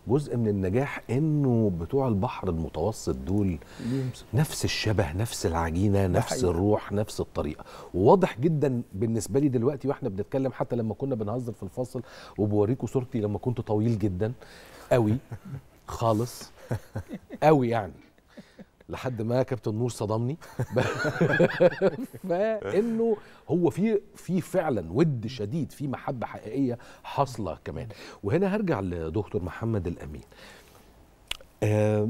جزء من النجاح انه بتوع البحر المتوسط دول نفس الشبه نفس العجينه نفس حقيقة. الروح نفس الطريقه وواضح جدا بالنسبه لي دلوقتي واحنا بنتكلم حتى لما كنا بنهزر في الفاصل وبوريكم صورتي لما كنت طويل جدا قوي خالص قوي يعني لحد ما كابتن نور صدمني فانه هو في في فعلا ود شديد في محبه حقيقيه حاصله كمان وهنا هرجع لدكتور محمد الامين آه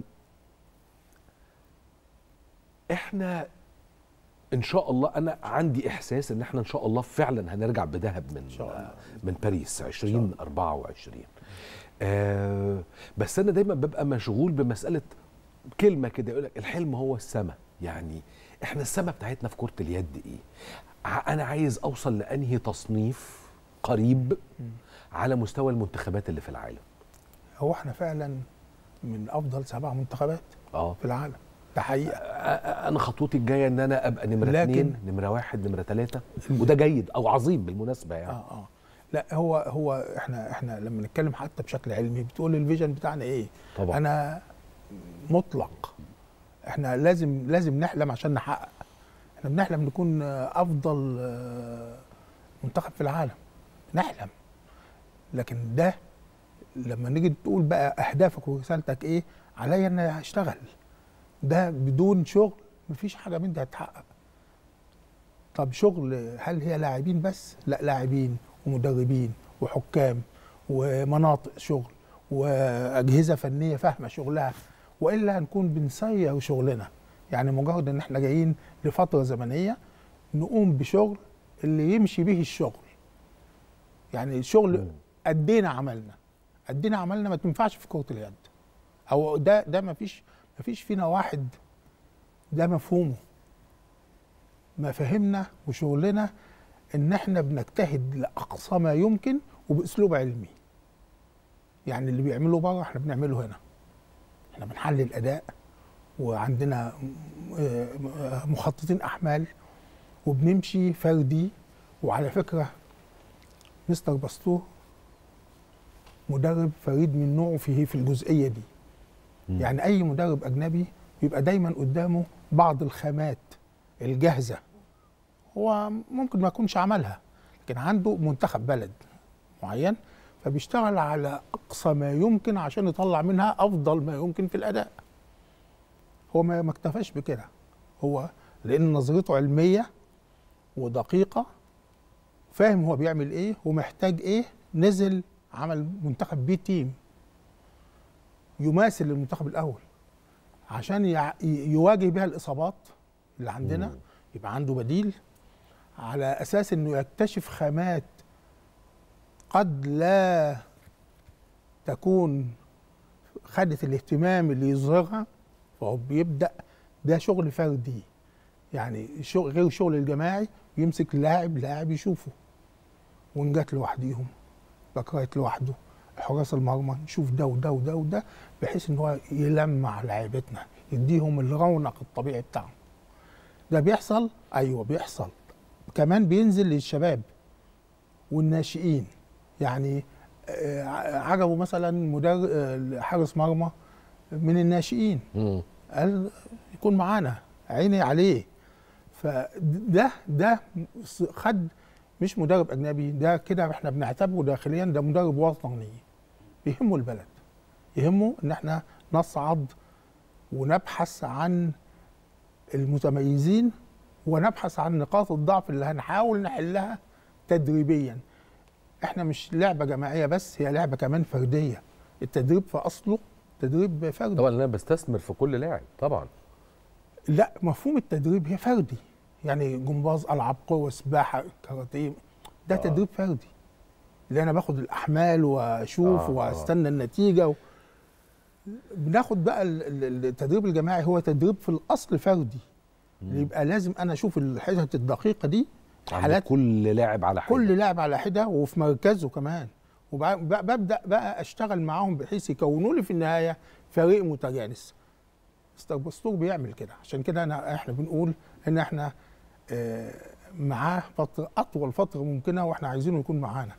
احنا ان شاء الله انا عندي احساس ان احنا ان شاء الله فعلا هنرجع بذهب من شاء الله. من باريس 2024 آه بس انا دايما ببقى مشغول بمساله كلمه كده يقول لك الحلم هو السماء يعني احنا السماء بتاعتنا في كره اليد ايه ع- انا عايز اوصل لانهي تصنيف قريب على مستوى المنتخبات اللي في العالم هو احنا فعلا من افضل سبع منتخبات اه في العالم ده حقيقه أ- أ- انا خطوتي الجايه ان انا ابقى نمره لكن- اثنين نمره واحد نمره ثلاثه وده جيد او عظيم بالمناسبه يعني اه اه لا هو هو احنا احنا لما نتكلم حتى بشكل علمي بتقول الفيجن بتاعنا ايه طبعا انا مطلق احنا لازم لازم نحلم عشان نحقق احنا بنحلم نكون آه، افضل آه، منتخب في العالم نحلم لكن ده لما نيجي تقول بقى اهدافك ورسالتك ايه عليا ان اشتغل ده بدون شغل مفيش حاجه من دي هتتحقق طب شغل هل هي لاعبين بس لا لاعبين ومدربين وحكام ومناطق شغل واجهزه فنيه فاهمه شغلها والا هنكون بنسير شغلنا يعني مجرد ان احنا جايين لفتره زمنيه نقوم بشغل اللي يمشي به الشغل يعني الشغل مم. ادينا عملنا ادينا عملنا ما تنفعش في كره اليد او ده ده ما فيش ما فيش فينا واحد ده مفهومه مفاهيمنا وشغلنا ان احنا بنجتهد لاقصى ما يمكن وباسلوب علمي يعني اللي بيعمله بره احنا بنعمله هنا احنا بنحلل اداء وعندنا م- آه مخططين احمال وبنمشي فردي وعلى فكره مستر باستور مدرب فريد من نوعه فيه في الجزئيه دي مم. يعني اي مدرب اجنبي بيبقى دايما قدامه بعض الخامات الجاهزه هو ممكن ما يكونش عملها لكن عنده منتخب بلد معين فبيشتغل على اقصى ما يمكن عشان يطلع منها افضل ما يمكن في الاداء هو ما ما اكتفاش بكده هو لان نظرته علميه ودقيقه فاهم هو بيعمل ايه ومحتاج ايه نزل عمل منتخب بي تيم يماثل المنتخب الاول عشان يع- ي- يواجه بها الاصابات اللي عندنا مم. يبقى عنده بديل على اساس انه يكتشف خامات قد لا تكون خدت الاهتمام اللي يظهرها فهو بيبدا ده شغل فردي يعني شغل غير الشغل الجماعي يمسك لاعب لاعب يشوفه ونجات لوحديهم بكرات لوحده حراس المرمى نشوف ده وده وده وده بحيث ان هو يلمع لعيبتنا يديهم الرونق الطبيعي بتاعهم ده بيحصل ايوه بيحصل كمان بينزل للشباب والناشئين يعني آه، عجبه مثلا مدرب آه، حارس مرمى من الناشئين مم. قال يكون معانا عيني عليه فده ده خد مش مدرب اجنبي ده كده احنا بنعتبره داخليا ده مدرب وطني يهمه البلد يهمه ان احنا نصعد ونبحث عن المتميزين ونبحث عن نقاط الضعف اللي هنحاول نحلها تدريبيا احنا مش لعبه جماعيه بس هي لعبه كمان فرديه التدريب في اصله تدريب فردي طبعا انا بستثمر في كل لاعب طبعا لا مفهوم التدريب هي فردي يعني جمباز العاب قوه سباحه كاراتيه ده آه. آه. تدريب فردي اللي انا باخد الاحمال واشوف آه، آه. آه. واستنى النتيجه و... بناخد بقى ال- ال- التدريب الجماعي هو تدريب في الاصل فردي اللي يبقى لازم انا اشوف الحته الدقيقه دي عند حالات كل لاعب على حاجه كل لاعب على حده وفي مركزه كمان وببدا بقى اشتغل معاهم بحيث يكونوا لي في النهايه فريق متجانس مستر بستور بيعمل كده عشان كده انا احنا بنقول ان احنا آه، معاه فتره اطول فتره ممكنه واحنا عايزينه يكون معانا